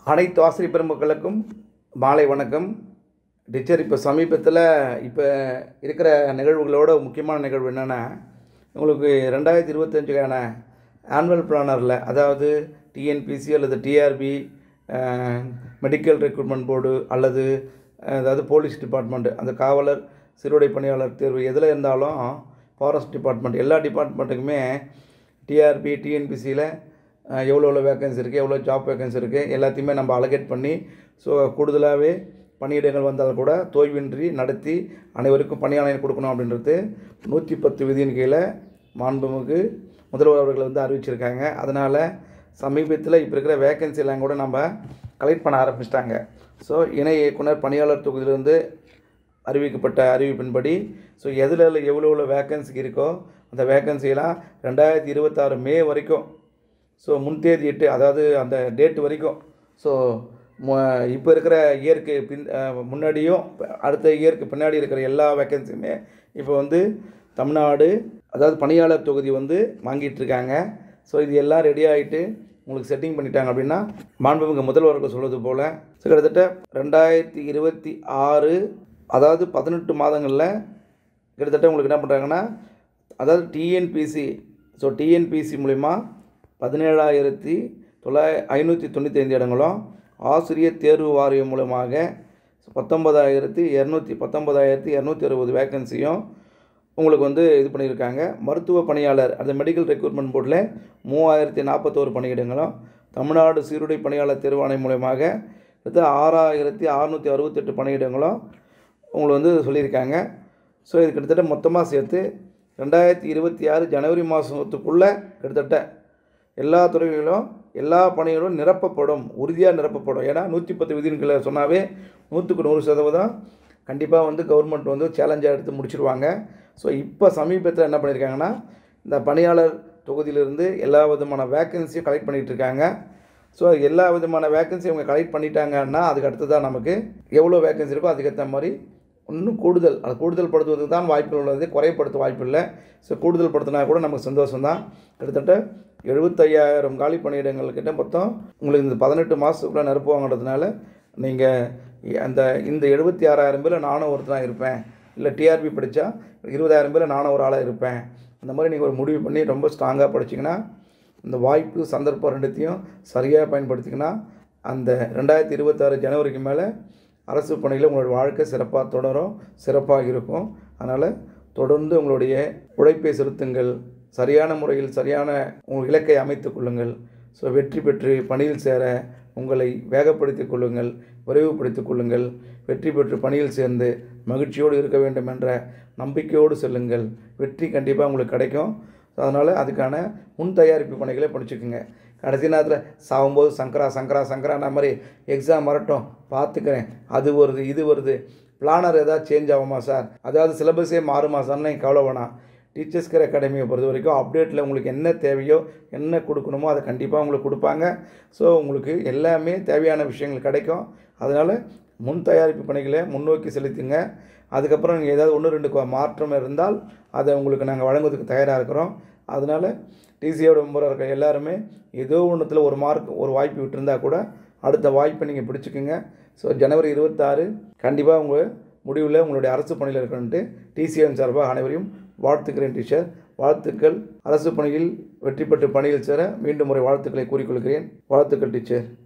அனைத்து ஆசிரியர் பெருமக்களுக்கும் மாலை வணக்கம் டீச்சர் இப்போ சமீபத்தில் இப்போ இருக்கிற நிகழ்வுகளோட முக்கியமான நிகழ்வு என்னென்னா உங்களுக்கு ரெண்டாயிரத்தி இருபத்தஞ்சுக்கான ஆனுவல் பிளானரில் அதாவது டிஎன்பிசி அல்லது டிஆர்பி மெடிக்கல் ரெக்ரூட்மெண்ட் போர்டு அல்லது அஹ், அதாவது போலீஸ் டிபார்ட்மெண்ட் அந்த காவலர் சிறுவடை பணியாளர் தேர்வு எதில் இருந்தாலும் ஃபாரஸ்ட் டிபார்ட்மெண்ட் எல்லா டிபார்ட்மெண்ட்டுக்குமே டிஆர்பி டிஎன்பிசியில் எவ்வளோ எவ்வளோ வேக்கன்சி இருக்குது எவ்வளோ ஜாப் வேக்கன்சி இருக்குது எல்லாத்தையுமே நம்ம அலகேட் பண்ணி ஸோ கூடுதலாகவே பணியிடங்கள் வந்தால் கூட தோய்வின்றி நடத்தி அனைவருக்கும் பணியாளர் கொடுக்கணும் அப்படின்றது நூற்றி பத்து விதியின் கீழே மாண்புமிகு முதல்வர் அவர்கள் வந்து அறிவிச்சிருக்காங்க அதனால் சமீபத்தில் இப்போ இருக்கிற வேக்கன்சி எல்லாம் கூட நம்ம கலெக்ட் பண்ண ஆரம்பிச்சிட்டாங்க ஸோ இணை இயக்குனர் பணியாளர் தொகுதியிலிருந்து அறிவிக்கப்பட்ட அறிவிப்பின்படி ஸோ எதில் எவ்வளோ எவ்வளோ வேக்கன்சி இருக்கோ அந்த வேக்கன்சியெல்லாம் ரெண்டாயிரத்தி இருபத்தாறு மே வரைக்கும் ஸோ முன்தேதியிட்டு அதாவது அந்த டேட் வரைக்கும் ஸோ இப்போ இருக்கிற இயருக்கு பின் அஹ், முன்னாடியும் அடுத்த இயருக்கு பின்னாடி இருக்கிற எல்லா வேக்கன்சியுமே இப்போ வந்து தமிழ்நாடு அதாவது பணியாளர் தொகுதி வந்து வாங்கிட்டு இருக்காங்க ஸோ இது எல்லாம் ரெடி ஆகிட்டு உங்களுக்கு செட்டிங் பண்ணிட்டாங்க அப்படின்னா மாண்புமிகு முதல்வர்கள் சொல்வது போல் ஸோ கிட்டத்தட்ட ரெண்டாயிரத்தி இருபத்தி ஆறு அதாவது பதினெட்டு மாதங்களில் கிட்டத்தட்ட உங்களுக்கு என்ன பண்ணுறாங்கன்னா அதாவது டிஎன்பிசி ஸோ டிஎன்பிசி மூலிமா பதினேழாயிரத்தி தொள்ளாய ஐநூற்றி தொண்ணூற்றி ஐந்து இடங்களும் ஆசிரியர் தேர்வு வாரியம் மூலமாக பத்தொன்பதாயிரத்தி இரநூத்தி பத்தொன்பதாயிரத்தி இரநூத்தி அறுபது வேக்கன்சியும் உங்களுக்கு வந்து இது பண்ணியிருக்காங்க மருத்துவ பணியாளர் அந்த மெடிக்கல் ரெக்ரூட்மெண்ட் போர்டில் மூவாயிரத்தி நாற்பத்தோரு பணியிடங்களும் தமிழ்நாடு சீருடை பணியாளர் தேர்வாணையம் மூலயமாக கிட்டத்தட்ட ஆறாயிரத்தி அறநூற்றி அறுபத்தெட்டு பணியிடங்களும் உங்களுக்கு வந்து சொல்லியிருக்காங்க ஸோ இது கிட்டத்தட்ட மொத்தமாக சேர்த்து ரெண்டாயிரத்தி இருபத்தி ஆறு ஜனவரி மாதத்துக்குள்ளே கிட்டத்தட்ட எல்லா துறைகளிலும் எல்லா பணிகளும் நிரப்பப்படும் உறுதியாக நிரப்பப்படும் ஏன்னா நூற்றி பத்து விதிகளை சொன்னாவே நூற்றுக்கு நூறு சதவீதம் கண்டிப்பாக வந்து கவர்மெண்ட் வந்து சேலஞ்சாக எடுத்து முடிச்சிருவாங்க ஸோ இப்போ சமீபத்தில் என்ன பண்ணியிருக்காங்கன்னா இந்த பணியாளர் தொகுதியிலிருந்து எல்லா விதமான வேக்கன்சியும் கலெக்ட் பண்ணிகிட்டு இருக்காங்க ஸோ எல்லா விதமான வேக்கன்சி அவங்க கலெக்ட் பண்ணிட்டாங்கன்னா அதுக்கு அடுத்ததாக நமக்கு எவ்வளோ வேக்கன்சி இருக்கோ அதுக்கேற்ற மாதிரி இன்னும் கூடுதல் அது கூடுதல் படுத்துவதற்கு தான் வாய்ப்பு உள்ளது குறைப்படுத்த வாய்ப்பு இல்லை ஸோ கூடுதல் படுத்தினா கூட நமக்கு சந்தோஷம் தான் கிட்டத்தட்ட எழுபத்தையாயிரம் காலி பணியிடங்கள் கிட்ட மொத்தம் உங்களுக்கு இந்த பதினெட்டு மாதத்துக்குள்ளே நிரப்புவாங்கன்றதுனால நீங்கள் அந்த இந்த எழுபத்தி ஆறாயிரம் பேரில் நானும் ஒருத்தனாக இருப்பேன் இல்லை டிஆர்பி படித்தா இருபதாயிரம் பேரில் நானும் ஒரு ஆளாக இருப்பேன் அந்த மாதிரி நீங்கள் ஒரு முடிவு பண்ணி ரொம்ப ஸ்ட்ராங்காக படிச்சிங்கன்னா இந்த வாய்ப்பு சந்தர்ப்பம் ரெண்டுத்தையும் சரியாக பயன்படுத்திங்கன்னா அந்த ரெண்டாயிரத்தி இருபத்தாறு ஜனவரிக்கு மேலே அரசு பணியில் உங்களோட வாழ்க்கை சிறப்பாக தொடரும் சிறப்பாக இருக்கும் அதனால் தொடர்ந்து உங்களுடைய உழைப்பை செலுத்துங்கள் சரியான முறையில் சரியான உங்கள் இலக்கை அமைத்துக் கொள்ளுங்கள் ஸோ வெற்றி பெற்று பணியில் சேர உங்களை வேகப்படுத்திக் கொள்ளுங்கள் விரைவுபடுத்திக் கொள்ளுங்கள் வெற்றி பெற்று பணியில் சேர்ந்து மகிழ்ச்சியோடு இருக்க வேண்டும் என்ற நம்பிக்கையோடு செல்லுங்கள் வெற்றி கண்டிப்பாக உங்களுக்கு கிடைக்கும் அதனால் அதுக்கான முன் தயாரிப்பு பணிகளை படிச்சுக்குங்க கடைசி நேரத்தில் சாகும்போது சங்கரா சங்கரா சங்கரான மாதிரி எக்ஸாம் வரட்டும் பார்த்துக்கிறேன் அது வருது இது வருது பிளானர் ஏதாவது சேஞ்ச் ஆகுமா சார் அதாவது சிலபஸே மாறுமா சார்னு நீங்கள் கவலை வேணாம் டீச்சர்ஸ் கேர் அகாடமியை பொறுத்த வரைக்கும் அப்டேட்டில் உங்களுக்கு என்ன தேவையோ என்ன கொடுக்கணுமோ அதை கண்டிப்பாக உங்களுக்கு கொடுப்பாங்க ஸோ உங்களுக்கு எல்லாமே தேவையான விஷயங்கள் கிடைக்கும் அதனால் முன் தயாரிப்பு பணிகளை முன்னோக்கி செலுத்துங்க அதுக்கப்புறம் நீங்கள் ஏதாவது ஒன்று ரெண்டு கொ- மாற்றம் இருந்தால் அதை உங்களுக்கு நாங்கள் வழங்குவதற்கு தயாராக இருக்கிறோம் அதனால் டிசியோட மெம்பராக இருக்க எல்லாருமே ஏதோ ஒன்றுத்தில் ஒரு மார்க் ஒரு வாய்ப்பு விட்டுருந்தா கூட அடுத்த வாய்ப்பை நீங்கள் பிடிச்சிக்குங்க ஸோ ஜனவரி இருபத்தாறு கண்டிப்பாக உங்கள் முடிவில் உங்களுடைய அரசு பணியில் இருக்கணுன்ட்டு டிசிஎம் சார்பாக அனைவரையும் வாழ்த்துக்கிறேன் டீச்சர் வாழ்த்துக்கள் அரசு பணியில் வெற்றி பெற்று பணியில் சேர மீண்டும் முறை வாழ்த்துக்களை கூறிக்கொள்கிறேன் வாழ்த்துக்கள் டீச்சர்